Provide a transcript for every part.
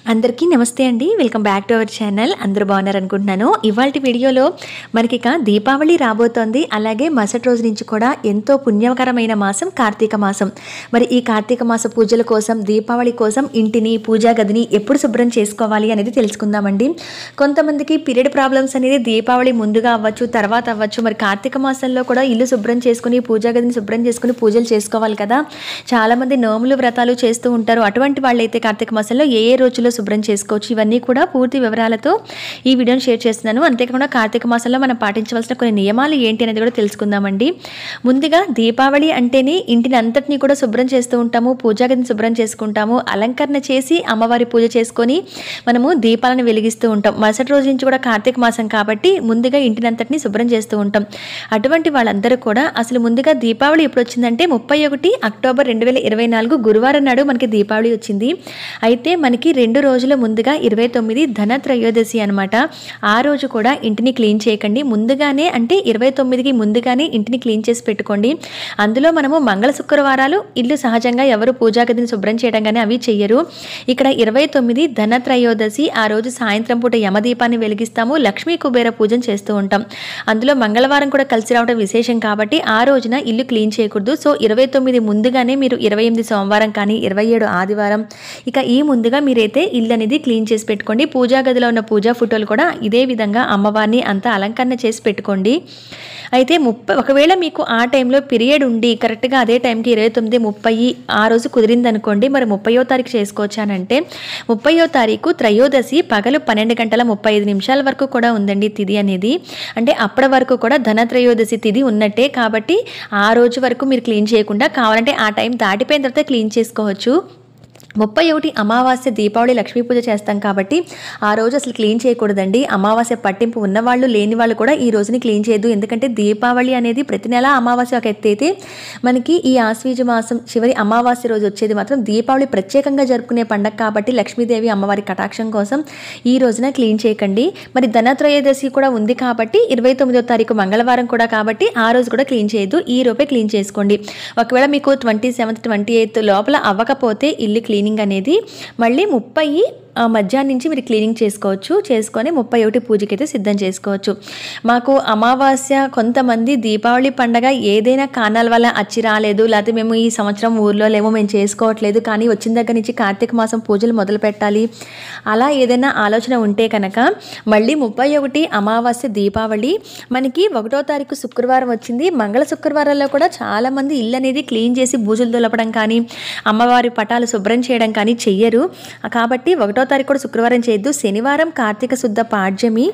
అందరికీ నమస్తే అండి welcome back to our channel అందరూ బాగున్నారు అనుకుంటున్నాను ఇవాళ వీడియోలో మనకి ఇక దీపావళి రాబోతోంది అలాగే మరుసటి రోజు నుంచి కూడా ఎంతో పుణ్యకరమైన మాసం కార్తీక మాసం మరి ఈ కార్తీక మాస పూజల కోసం దీపావళి కోసం ఇంటిని పూజా గదిని ఎప్పుడు శుభ్రం చేసుకోవాలి అనేది తెలుసుకుందామండి కొంతమందికి పీరియడ్ ప్రాబ్లమ్స్ అనేది దీపావళి ముందుగా అవ్వచ్చు తర్వాత అవ్వచ్చు మరి కార్తీక మాసంలో కూడా ఇల్లు శుభ్రం చేసుకుని పూజా గదిని శుభ్రం చేసుకుని పూజలు చేసుకోవాలి కదా చాలామంది నోములు వ్రతాలు చేస్తూ ఉంటారు అటువంటి వాళ్ళైతే కార్తీక మాసంలో ఏ ఏ రోజుల్లో శుభ్రం చేసుకోవచ్చు ఇవన్నీ కూడా పూర్తి వివరాలతో ఈ వీడియోని షేర్ చేస్తున్నాను అంతేకాకుండా కార్తీక మాసంలో మనం పాటించవలసిన కొన్ని నియమాలు ఏంటి అనేది కూడా తెలుసుకుందామండి ముందుగా దీపావళి అంటేనే ఇంటిని అంతటినీ కూడా శుభ్రం చేస్తూ ఉంటాము పూజా గదిని శుభ్రం చేసుకుంటాము అలంకరణ చేసి అమ్మవారి పూజ చేసుకొని మనము దీపాలను వెలిగిస్తూ ఉంటాం మరుసటి రోజు నుంచి కూడా కార్తీక మాసం కాబట్టి ముందుగా ఇంటిని అంతటిని శుభ్రం చేస్తూ ఉంటాం అటువంటి వాళ్ళందరూ కూడా అసలు ముందుగా దీపావళి ఎప్పుడు వచ్చిందంటే ముప్పై ఒకటి అక్టోబర్ రెండు వేల ఇరవై నాలుగు గురువారం నాడు మనకి దీపావళి వచ్చింది అయితే మనకి రెండు రోజుల ముందుగా ఇరవై తొమ్మిది ధన త్రయోదశి అనమాట ఆ రోజు కూడా ఇంటిని క్లీన్ చేయకండి ముందుగానే అంటే ఇరవై తొమ్మిదికి ముందుగానే ఇంటిని క్లీన్ చేసి పెట్టుకోండి అందులో మనము మంగళ శుక్రవారాలు ఇల్లు సహజంగా ఎవరు పూజా గదిని శుభ్రం చేయడం కానీ అవి చెయ్యరు ఇక్కడ ఇరవై తొమ్మిది ధన త్రయోదశి ఆ రోజు సాయంత్రం పూట యమదీపాన్ని వెలిగిస్తాము లక్ష్మీ కుబేర పూజను చేస్తూ ఉంటాం అందులో మంగళవారం కూడా కలిసి రావడం విశేషం కాబట్టి ఆ రోజున ఇల్లు క్లీన్ చేయకూడదు సో ఇరవై తొమ్మిది ముందుగానే మీరు ఇరవై ఎనిమిది సోమవారం కానీ ఇరవై ఏడు ఆదివారం ఇక ఈ ముందుగా మీరైతే ఇల్లు అనేది క్లీన్ చేసి పెట్టుకోండి పూజా గదిలో ఉన్న పూజా ఫోటోలు కూడా ఇదే విధంగా అమ్మవారిని అంతా అలంకరణ చేసి పెట్టుకోండి అయితే ముప్పై ఒకవేళ మీకు ఆ టైంలో పీరియడ్ ఉండి కరెక్ట్గా అదే టైంకి ఇరవై తొమ్మిది ముప్పై ఆ రోజు కుదిరింది అనుకోండి మరి ముప్పయో తారీఖు చేసుకోవచ్చానంటే ముప్పయో తారీఖు త్రయోదశి పగలు పన్నెండు గంటల ముప్పై ఐదు నిమిషాల వరకు కూడా ఉందండి తిథి అనేది అంటే అప్పటి వరకు కూడా ధన త్రయోదశి తిథి ఉన్నట్టే కాబట్టి ఆ రోజు వరకు మీరు క్లీన్ చేయకుండా కావాలంటే ఆ టైం దాటిపోయిన తర్వాత క్లీన్ చేసుకోవచ్చు ముప్పై ఒకటి అమావాస్య దీపావళి లక్ష్మీ పూజ చేస్తాం కాబట్టి ఆ రోజు అసలు క్లీన్ చేయకూడదండి అమావాస్య పట్టింపు ఉన్నవాళ్ళు లేని వాళ్ళు కూడా ఈ రోజుని క్లీన్ చేయొద్దు ఎందుకంటే దీపావళి అనేది ప్రతి నెల అమావాస్య ఒక ఎత్తైతే మనకి ఈ ఆశ్వీజ మాసం చివరి అమావాస్య రోజు వచ్చేది మాత్రం దీపావళి ప్రత్యేకంగా జరుపుకునే పండగ కాబట్టి లక్ష్మీదేవి అమ్మవారి కటాక్షం కోసం ఈ రోజున క్లీన్ చేయకండి మరి ధనత్రయోదశి కూడా ఉంది కాబట్టి ఇరవై తొమ్మిదో తారీఖు మంగళవారం కూడా కాబట్టి ఆ రోజు కూడా క్లీన్ చేయొద్దు ఈ రూపే క్లీన్ చేసుకోండి ఒకవేళ మీకు ట్వంటీ సెవెంత్ ట్వంటీ ఎయిత్ లోపల అవ్వకపోతే ఇల్లు క్లీనింగ్ అనేది మళ్ళీ ముప్పై ఆ మధ్యాహ్నం నుంచి మీరు క్లీనింగ్ చేసుకోవచ్చు చేసుకొని ముప్పై ఒకటి పూజకి అయితే సిద్ధం చేసుకోవచ్చు మాకు అమావాస్య కొంతమంది దీపావళి పండగ ఏదైనా కారణాల వల్ల అచ్చి రాలేదు లేకపోతే మేము ఈ సంవత్సరం ఊర్లో లేమో మేము చేసుకోవట్లేదు కానీ వచ్చిన దగ్గర నుంచి కార్తీక మాసం పూజలు మొదలు పెట్టాలి అలా ఏదైనా ఆలోచన ఉంటే కనుక మళ్ళీ ముప్పై ఒకటి అమావాస్య దీపావళి మనకి ఒకటో తారీఖు శుక్రవారం వచ్చింది మంగళ శుక్రవారాల్లో కూడా చాలామంది ఇల్లు అనేది క్లీన్ చేసి బూజులు దులపడం కానీ అమ్మవారి పటాలు శుభ్రం చేయడం కానీ చెయ్యరు కాబట్టి ఒకటో తారీఖు కూడా శుక్రవారం చేయొద్దు శనివారం కార్తీక శుద్ధ పాడ్యమి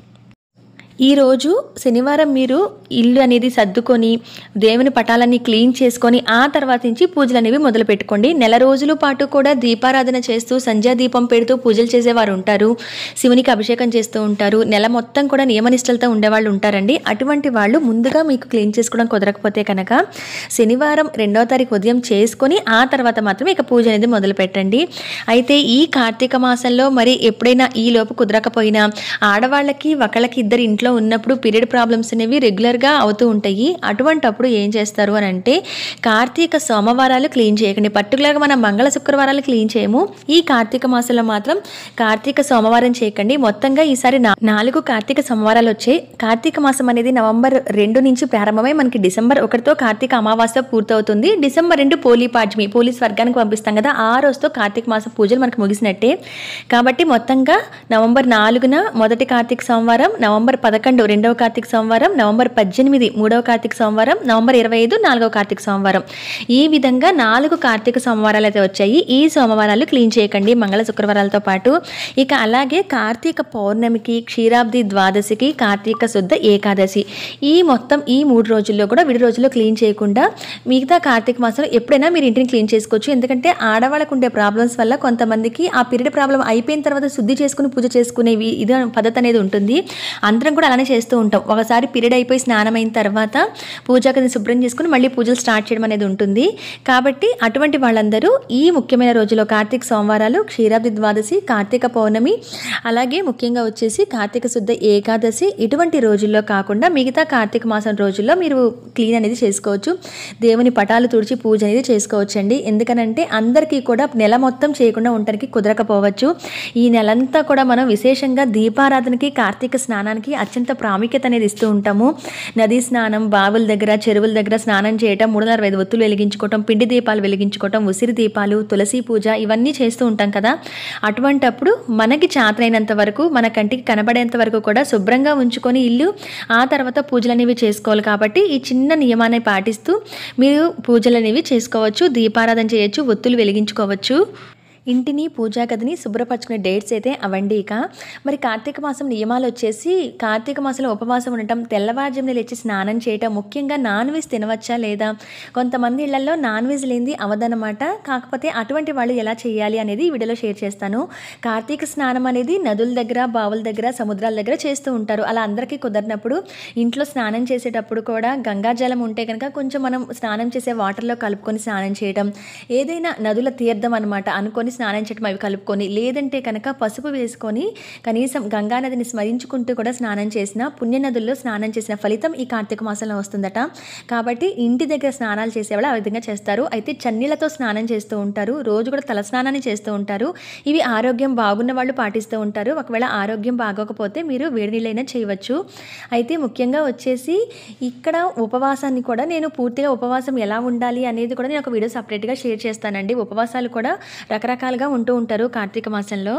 ఈరోజు శనివారం మీరు ఇల్లు అనేది సర్దుకొని దేవుని పటాలన్నీ క్లీన్ చేసుకొని ఆ తర్వాత నుంచి పూజలు అనేవి మొదలు పెట్టుకోండి నెల రోజుల పాటు కూడా దీపారాధన చేస్తూ సంధ్యా దీపం పెడుతూ పూజలు చేసేవారు ఉంటారు శివునికి అభిషేకం చేస్తూ ఉంటారు నెల మొత్తం కూడా నియమనిష్టలతో ఉండేవాళ్ళు ఉంటారండి అటువంటి వాళ్ళు ముందుగా మీకు క్లీన్ చేసుకోవడం కుదరకపోతే కనుక శనివారం రెండో తారీఖు ఉదయం చేసుకొని ఆ తర్వాత మాత్రమే ఇక పూజ అనేది మొదలు పెట్టండి అయితే ఈ కార్తీక మాసంలో మరి ఎప్పుడైనా ఈ లోపు కుదరకపోయినా ఆడవాళ్ళకి ఒకళ్ళకి ఇద్దరు ఇంట్లో ఉన్నప్పుడు పీరియడ్ ప్రాబ్లమ్స్ అనేవి రెగ్యులర్గా అవుతూ ఉంటాయి అటువంటప్పుడు ఏం చేస్తారు అని అంటే కార్తీక సోమవారాలు క్లీన్ చేయకండి పర్టికులర్గా మనం మంగళ శుక్రవారాలు క్లీన్ చేయము ఈ కార్తీక మాసంలో మాత్రం కార్తీక సోమవారం చేయకండి మొత్తంగా ఈసారి నా- నాలుగు కార్తీక సోమవారాలు వచ్చాయి కార్తీక మాసం అనేది నవంబర్ రెండు నుంచి ప్రారంభమై మనకి డిసెంబర్ ఒకటితో కార్తీక అమావాస్య పూర్తవుతుంది డిసెంబర్ రెండు పోలీ పాడ్యమి పోలీస్ వర్గానికి పంపిస్తాం కదా ఆ రోజుతో కార్తీక మాసం పూజలు మనకు ముగిసినట్టే కాబట్టి మొత్తంగా నవంబర్ నాలుగున మొదటి కార్తీక సోమవారం నవంబర్ పదకొండు రెండవ కార్తీక సోమవారం నవంబర్ పద్దెనిమిది మూడవ కార్తీక సోమవారం నవంబర్ ఇరవై ఐదు నాలుగవ కార్తీక సోమవారం ఈ విధంగా నాలుగు కార్తీక సోమవారాలు అయితే వచ్చాయి ఈ సోమవారాలు క్లీన్ చేయకండి మంగళ శుక్రవారాలతో పాటు ఇక అలాగే కార్తీక పౌర్ణమికి క్షీరాబ్ది ద్వాదశికి కార్తీక శుద్ధ ఏకాదశి ఈ మొత్తం ఈ మూడు రోజుల్లో కూడా విడి రోజుల్లో క్లీన్ చేయకుండా మిగతా కార్తీక మాసంలో ఎప్పుడైనా మీరు ఇంటిని క్లీన్ చేసుకోవచ్చు ఎందుకంటే ఆడవాళ్ళకు ఉండే ప్రాబ్లమ్స్ వల్ల కొంతమందికి ఆ పీరియడ్ ప్రాబ్లం అయిపోయిన తర్వాత శుద్ధి చేసుకుని పూజ చేసుకునేవి ఇది పద్ధతి అనేది ఉంటుంది అందరం కూడా కూడా అలానే చేస్తూ ఉంటాం ఒకసారి పీరియడ్ అయిపోయి స్నానం అయిన తర్వాత పూజా గదిని శుభ్రం చేసుకుని మళ్ళీ పూజలు స్టార్ట్ చేయడం అనేది ఉంటుంది కాబట్టి అటువంటి వాళ్ళందరూ ఈ ముఖ్యమైన రోజులో కార్తీక సోమవారాలు క్షీరాబ్ది ద్వాదశి కార్తీక పౌర్ణమి అలాగే ముఖ్యంగా వచ్చేసి కార్తీక శుద్ధ ఏకాదశి ఇటువంటి రోజుల్లో కాకుండా మిగతా కార్తీక మాసం రోజుల్లో మీరు క్లీన్ అనేది చేసుకోవచ్చు దేవుని పటాలు తుడిచి పూజ అనేది చేసుకోవచ్చు అండి ఎందుకనంటే అందరికీ కూడా నెల మొత్తం చేయకుండా ఉండడానికి కుదరకపోవచ్చు ఈ నెలంతా కూడా మనం విశేషంగా దీపారాధనకి కార్తీక స్నానానికి అత్యంత ప్రాముఖ్యత అనేది ఇస్తూ ఉంటాము నదీ స్నానం బావుల దగ్గర చెరువుల దగ్గర స్నానం చేయటం మూడు వందల అరవై ఐదు ఒత్తులు వెలిగించుకోవటం పిండి దీపాలు వెలిగించుకోవటం ఉసిరి దీపాలు తులసి పూజ ఇవన్నీ చేస్తూ ఉంటాం కదా అటువంటప్పుడు మనకి చాతనైనంత వరకు మన కంటికి కనబడేంత వరకు కూడా శుభ్రంగా ఉంచుకొని ఇల్లు ఆ తర్వాత పూజలు అనేవి చేసుకోవాలి కాబట్టి ఈ చిన్న నియమాన్ని పాటిస్తూ మీరు పూజలు అనేవి చేసుకోవచ్చు దీపారాధన చేయొచ్చు ఒత్తులు వెలిగించుకోవచ్చు ఇంటిని పూజా గదిని శుభ్రపరచుకునే డేట్స్ అయితే అవండి ఇక మరి కార్తీక మాసం నియమాలు వచ్చేసి కార్తీక మాసంలో ఉపవాసం ఉండటం తెల్లవారుజామున లేచి స్నానం చేయటం ముఖ్యంగా నాన్ వెజ్ తినవచ్చా లేదా కొంతమంది ఇళ్లలో నాన్ వెజ్ లేనిది అవదనమాట కాకపోతే అటువంటి వాళ్ళు ఎలా చేయాలి అనేది ఈ వీడియోలో షేర్ చేస్తాను కార్తీక స్నానం అనేది నదుల దగ్గర బావుల దగ్గర సముద్రాల దగ్గర చేస్తూ ఉంటారు అలా అందరికీ కుదరినప్పుడు ఇంట్లో స్నానం చేసేటప్పుడు కూడా గంగాజలం ఉంటే కనుక కొంచెం మనం స్నానం చేసే వాటర్లో కలుపుకొని స్నానం చేయడం ఏదైనా నదుల తీర్థం అనమాట అనుకొని స్నానం చేయడం అవి కలుపుకొని లేదంటే కనుక పసుపు వేసుకొని కనీసం గంగా నదిని స్మరించుకుంటూ కూడా స్నానం చేసిన పుణ్య నదుల్లో స్నానం చేసిన ఫలితం ఈ కార్తీక మాసంలో వస్తుందట కాబట్టి ఇంటి దగ్గర స్నానాలు చేసేవాళ్ళు ఆ విధంగా చేస్తారు అయితే చన్నీళ్ళతో స్నానం చేస్తూ ఉంటారు రోజు కూడా తల స్నానాన్ని చేస్తూ ఉంటారు ఇవి ఆరోగ్యం బాగున్న వాళ్ళు పాటిస్తూ ఉంటారు ఒకవేళ ఆరోగ్యం బాగోకపోతే మీరు వేడి నీళ్ళైనా చేయవచ్చు అయితే ముఖ్యంగా వచ్చేసి ఇక్కడ ఉపవాసాన్ని కూడా నేను పూర్తిగా ఉపవాసం ఎలా ఉండాలి అనేది కూడా నేను ఒక వీడియో సపరేట్గా షేర్ చేస్తానండి ఉపవాసాలు కూడా రకరకాలుగా ఉంటూ ఉంటారు కార్తీక మాసంలో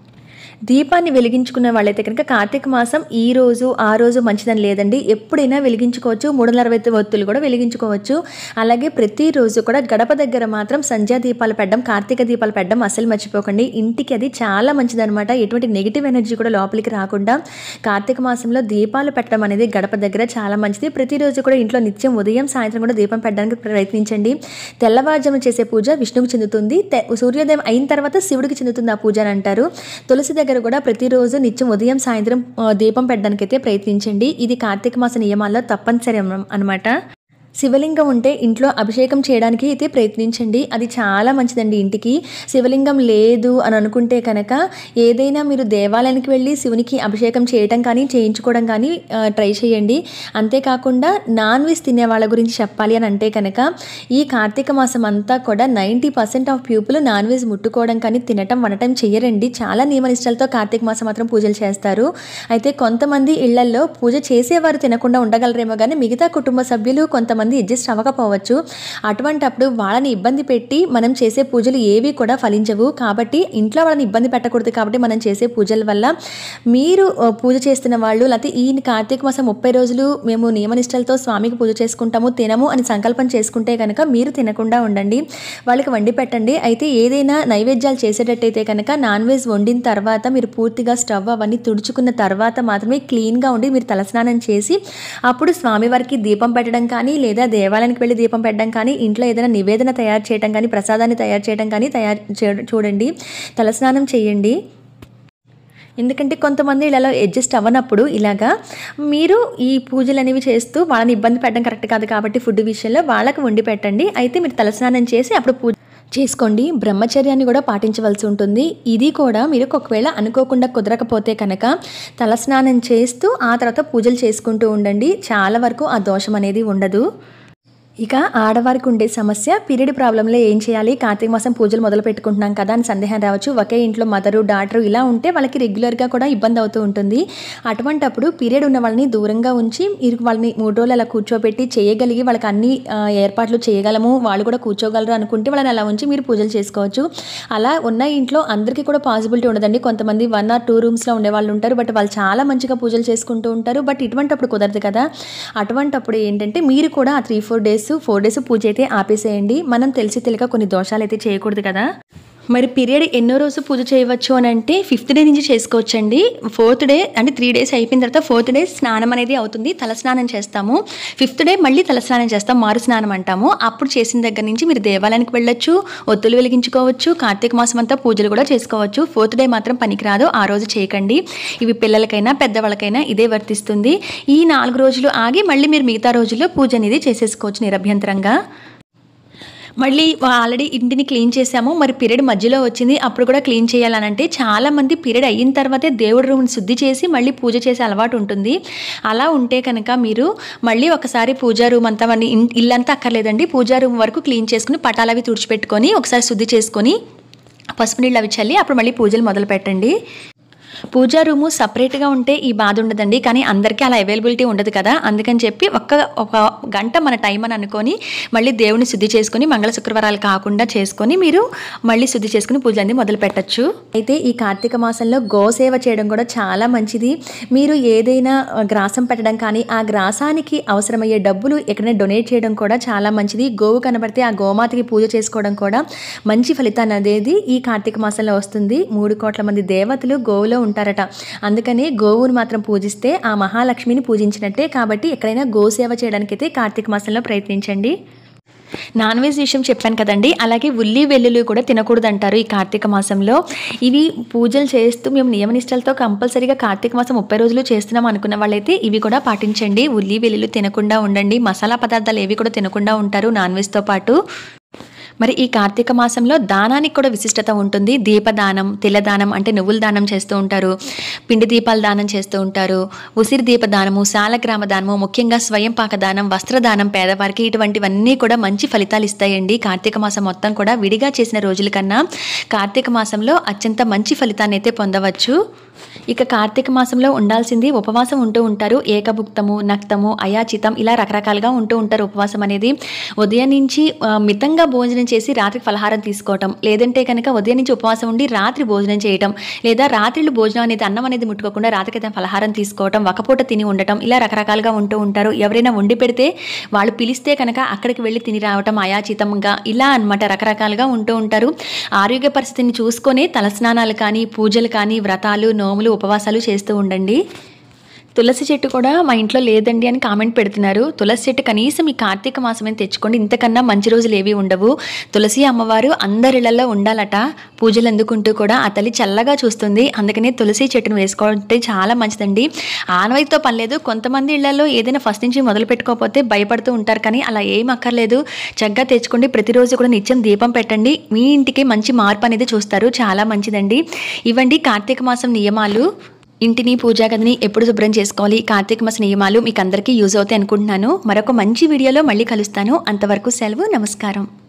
దీపాన్ని వెలిగించుకున్న వాళ్ళైతే కనుక కార్తీక మాసం ఈ రోజు ఆ రోజు మంచిదని లేదండి ఎప్పుడైనా వెలిగించుకోవచ్చు మూడు వందల అరవై ఐదు ఒత్తులు కూడా వెలిగించుకోవచ్చు అలాగే ప్రతిరోజు కూడా గడప దగ్గర మాత్రం సంధ్యా దీపాలు పెట్టడం కార్తీక దీపాలు పెట్టడం అస్సలు మర్చిపోకండి ఇంటికి అది చాలా మంచిదన్నమాట ఎటువంటి నెగిటివ్ ఎనర్జీ కూడా లోపలికి రాకుండా కార్తీక మాసంలో దీపాలు పెట్టడం అనేది గడప దగ్గర చాలా మంచిది ప్రతిరోజు కూడా ఇంట్లో నిత్యం ఉదయం సాయంత్రం కూడా దీపం పెట్టడానికి ప్రయత్నించండి తెల్లవారుజాము చేసే పూజ విష్ణువుకి చెందుతుంది తె- సూర్యోదయం అయిన తర్వాత శివుడికి చెందుతుంది ఆ పూజ అని అంటారు తులసి దగ్గర కూడా ప్రతిరోజు నిత్యం ఉదయం సాయంత్రం ఆ, దీపం పెట్టడానికి అయితే ప్రయత్నించండి ఇది కార్తీక మాస నియమాల్లో తప్పనిసరి అనమాట శివలింగం ఉంటే ఇంట్లో అభిషేకం చేయడానికి అయితే ప్రయత్నించండి అది చాలా మంచిదండి ఇంటికి శివలింగం లేదు అని అనుకుంటే కనుక ఏదైనా మీరు దేవాలయానికి వెళ్ళి శివునికి అభిషేకం చేయటం కానీ చేయించుకోవడం కానీ ఆ, ట్రై చేయండి అంతేకాకుండా నాన్ వెజ్ తినే వాళ్ళ గురించి చెప్పాలి అని అంటే కనుక ఈ కార్తీక మాసం అంతా కూడా ninety percent of people non veg ముట్టుకోవడం కానీ తినటం వండటం చేయరండి చాలా నియమనిష్టలతో కార్తీక మాసం మాత్రం పూజలు చేస్తారు అయితే కొంతమంది ఇళ్లల్లో పూజ చేసేవారు తినకుండా ఉండగలరేమో కానీ మిగతా కుటుంబ సభ్యులు కొంతమంది అడ్జస్ట్ అవ్వకపోవచ్చు అటువంటప్పుడు వాళ్ళని ఇబ్బంది పెట్టి మనం చేసే పూజలు ఏవి కూడా ఫలించవు కాబట్టి ఇంట్లో వాళ్ళని ఇబ్బంది పెట్టకూడదు కాబట్టి మనం చేసే పూజల వల్ల మీరు ఆ, పూజ చేస్తున్న వాళ్ళు లేకపోతే ఈ కార్తీక మాసం ముప్పై రోజులు మేము నియమనిష్టలతో స్వామికి పూజ చేసుకుంటాము తినము అని సంకల్పం చేసుకుంటే కనుక మీరు తినకుండా ఉండండి వాళ్ళకి వండి పెట్టండి అయితే ఏదైనా నైవేద్యాలు చేసేటట్టయితే కనుక నాన్ వెజ్ వండిన తర్వాత మీరు పూర్తిగా స్టవ్ అవన్నీ తుడుచుకున్న తర్వాత మాత్రమే క్లీన్గా ఉండి మీరు తలస్నానం చేసి అప్పుడు స్వామివారికి దీపం పెట్టడం కానీ లేదా దేవాలయానికి వెళ్ళి దీపం పెట్టడం కానీ ఇంట్లో ఏదైనా నివేదన తయారు చేయడం కానీ ప్రసాదాన్ని తయారు చేయడం కానీ తయారు చే- చూడండి తలస్నానం చేయండి ఎందుకంటే కొంతమంది ఇళ్ళలో అడ్జస్ట్ అవ్వనప్పుడు ఇలాగా మీరు ఈ పూజలు అనేవి చేస్తూ వాళ్ళని ఇబ్బంది పెట్టడం కరెక్ట్ కాదు కాబట్టి ఫుడ్ విషయంలో వాళ్ళకి వండి పెట్టండి అయితే మీరు తలస్నానం చేసి అప్పుడు పూజ చేసుకోండి బ్రహ్మచర్యాన్ని కూడా పాటించవలసి ఉంటుంది ఇది కూడా మీరు ఒకవేళ అనుకోకుండా కుదరకపోతే కనుక తలస్నానం చేస్తూ ఆ తర్వాత పూజలు చేసుకుంటూ ఉండండి చాలా వరకు ఆ దోషం అనేది ఉండదు ఇక ఆడవారికి ఉండే సమస్య పీరియడ్ ప్రాబ్లంలో ఏం చేయాలి కార్తీక మాసం పూజలు మొదలు పెట్టుకుంటున్నాం కదా అని సందేహం రావచ్చు ఒకే ఇంట్లో మదరు డాటరు ఇలా ఉంటే వాళ్ళకి రెగ్యులర్గా కూడా ఇబ్బంది అవుతూ ఉంటుంది అటువంటప్పుడు పీరియడ్ ఉన్న వాళ్ళని దూరంగా ఉంచి మీరు వాళ్ళని మూడు రోజులు అలా కూర్చోబెట్టి చేయగలిగి వాళ్ళకి అన్ని ఆ, ఏర్పాట్లు చేయగలము వాళ్ళు కూడా కూర్చోగలరు అనుకుంటే వాళ్ళని అలా ఉంచి మీరు పూజలు చేసుకోవచ్చు అలా ఉన్న ఇంట్లో అందరికీ కూడా పాసిబిలిటీ ఉండదండి కొంతమంది వన్ ఆర్ టూ రూమ్స్లో ఉండే వాళ్ళు ఉంటారు బట్ వాళ్ళు చాలా మంచిగా పూజలు చేసుకుంటూ ఉంటారు బట్ ఇటువంటప్పుడు కుదరదు కదా అటువంటప్పుడు ఏంటంటే మీరు కూడా ఆ three four days four days పూజ అయితే ఆపేసేయండి మనం తెలిసి తెలియక కొన్ని దోషాలు అయితే చేయకూడదు కదా మరి పీరియడ్ ఎన్నో రోజు పూజ చేయవచ్చు అని అంటే ఫిఫ్త్ డే నుంచి చేసుకోవచ్చండి ఫోర్త్ డే అంటే త్రీ డేస్ అయిపోయిన తర్వాత ఫోర్త్ డే స్నానం అనేది అవుతుంది తలస్నానం చేస్తాము ఫిఫ్త్ డే మళ్ళీ తలస్నానం చేస్తాం మారు స్నానం అంటాము అప్పుడు చేసిన దగ్గర నుంచి మీరు దేవాలయానికి వెళ్ళొచ్చు ఒత్తులు వెలిగించుకోవచ్చు కార్తీక మాసం అంతా పూజలు కూడా చేసుకోవచ్చు ఫోర్త్ డే మాత్రం పనికిరాదు ఆ రోజు చేయకండి ఇవి పిల్లలకైనా పెద్దవాళ్ళకైనా ఇదే వర్తిస్తుంది ఈ నాలుగు రోజులు ఆగి మళ్ళీ మీరు మిగతా రోజుల్లో పూజ అనేది చేసేసుకోవచ్చు నిరభ్యంతరంగా మళ్ళీ ఆల్రెడీ ఇంటిని క్లీన్ చేసాము మరి పీరియడ్ మధ్యలో వచ్చింది అప్పుడు కూడా క్లీన్ చేయాలనంటే చాలా మంది పీరియడ్ అయిన తర్వాతే దేవుడి రూమ్ని శుద్ధి చేసి మళ్ళీ పూజ చేసే అలవాటు ఉంటుంది అలా ఉంటే కనుక మీరు మళ్ళీ ఒకసారి పూజా రూమ్ అంతా మన ఇన్- ఇల్లంతా అక్కర్లేదండి పూజా రూమ్ వరకు క్లీన్ చేసుకుని పటాలు అవి తుడిచిపెట్టుకొని ఒకసారి శుద్ధి చేసుకొని పసుపు నీళ్ళు అవి చల్లి అప్పుడు మళ్ళీ పూజలు మొదలు పెట్టండి పూజా రూము సపరేట్గా ఉంటే ఈ బాధ ఉండదండి కానీ అందరికీ అలా అవైలబిలిటీ ఉండదు కదా అందుకని చెప్పి ఒక్క ఒక గంట మన టైం అని అనుకొని మళ్ళీ దేవుని శుద్ధి చేసుకొని మంగళ శుక్రవారాలు కాకుండా చేసుకొని మీరు మళ్ళీ శుద్ధి చేసుకుని పూజ అనేది మొదలు పెట్టచ్చు అయితే ఈ కార్తీక మాసంలో గోసేవ చేయడం కూడా చాలా మంచిది మీరు ఏదైనా ఆ, గ్రాసం పెట్టడం కానీ ఆ గ్రాసానికి అవసరమయ్యే డబ్బులు ఎక్కడైనా డొనేట్ చేయడం కూడా చాలా మంచిది గోవు కనబడితే ఆ గోమాతకి పూజ చేసుకోవడం కూడా మంచి ఫలితాన్ని అనేది ఈ కార్తీక మాసంలో వస్తుంది మూడు కోట్ల మంది దేవతలు గోవులో ఉంటారట అందుకని గోవును మాత్రం పూజిస్తే ఆ మహాలక్ష్మిని పూజించినట్టే కాబట్టి ఎక్కడైనా గోసేవ చేయడానికైతే కార్తీక మాసంలో ప్రయత్నించండి నాన్ వెజ్ విషయం చెప్పాను కదండి అలాగే ఉల్లి వెల్లుల్లి కూడా తినకూడదు అంటారు ఈ కార్తీక మాసంలో ఇవి పూజలు చేస్తూ మేము నియమనిష్టలతో కంపల్సరీగా కార్తీక మాసం ముప్పై రోజులు చేస్తున్నాం అనుకున్న వాళ్ళైతే ఇవి కూడా పాటించండి ఉల్లి వెల్లుల్లి తినకుండా ఉండండి మసాలా పదార్థాలు ఏవి కూడా తినకుండా ఉంటారు నాన్ వెజ్తో పాటు మరి ఈ కార్తీక మాసంలో దానానికి కూడా విశిష్టత ఉంటుంది దీపదానం తిలదానం అంటే నువ్వుల దానం చేస్తూ ఉంటారు పిండి దీపాల దానం చేస్తూ ఉంటారు ఉసిరి దీప దానము సాలగ్రామ దానము ముఖ్యంగా స్వయం పాక దానం వస్త్రదానం పేదవారికి ఇటువంటివన్నీ కూడా మంచి ఫలితాలు ఇస్తాయండి కార్తీక మాసం మొత్తం కూడా విడిగా చేసిన రోజుల కన్నా కార్తీక మాసంలో అత్యంత మంచి ఫలితాన్ని అయితే పొందవచ్చు ఇక కార్తీక మాసంలో ఉండాల్సింది ఉపవాసం ఉంటూ ఉంటారు ఏకభుక్తము నక్తము అయాచితం ఇలా రకరకాలుగా ఉంటూ ఉంటారు ఉపవాసం అనేది ఉదయం నుంచి ఆ, మితంగా భోజనం చేసి రాత్రి ఫలహారం తీసుకోవటం లేదంటే కనుక ఉదయం నుంచి ఉపవాసం ఉండి రాత్రి భోజనం చేయటం లేదా రాత్రిళ్ళు భోజనం అనేది అన్నం అనేది ముట్టుకోకుండా రాత్రికి ఏదైనా ఫలహారం తీసుకోవటం ఒకపూట తిని ఉండటం ఇలా రకరకాలుగా ఉంటూ ఉంటారు ఎవరైనా వండి పెడితే వాళ్ళు పిలిస్తే కనుక అక్కడికి వెళ్ళి తిని రావటం అయాచితంగా ఇలా అన్నమాట రకరకాలుగా ఉంటూ ఉంటారు ఆరోగ్య పరిస్థితిని చూసుకొని తలస్నానాలు కానీ పూజలు కానీ వ్రతాలు నోములు ఉపవాసాలు చేస్తూ ఉండండి తులసి చెట్టు కూడా మా ఇంట్లో లేదండి అని కామెంట్ పెడుతున్నారు తులసి చెట్టు కనీసం ఈ కార్తీక మాసమే తెచ్చుకోండి ఇంతకన్నా మంచి రోజులు ఏవి ఉండవు తులసి అమ్మవారు అందరిళ్లలో ఉండాలట పూజలు అందుకుంటూ కూడా ఆ తల్లి చల్లగా చూస్తుంది అందుకనే తులసి చెట్టును వేసుకోవడం చాలా మంచిదండి ఆనవాయితీతో పని లేదు కొంతమంది ఇళ్లలో ఏదైనా ఫస్ట్ నుంచి మొదలు పెట్టుకోకపోతే భయపడుతూ ఉంటారు కానీ అలా ఏం అక్కర్లేదు చక్కగా తెచ్చుకోండి ప్రతిరోజు కూడా నిత్యం దీపం పెట్టండి మీ ఇంటికి మంచి మార్పు అనేది చూస్తారు చాలా మంచిదండి ఇవ్వండి కార్తీక మాసం నియమాలు ఇంటిని పూజా గదిని ఎప్పుడు శుభ్రం చేసుకోవాలి కార్తీక మాస నియమాలు మీకు అందరికీ యూజ్ అవుతాయి అనుకుంటున్నాను మరొక మంచి వీడియోలో మళ్ళీ కలుస్తాను అంతవరకు సెలవు నమస్కారం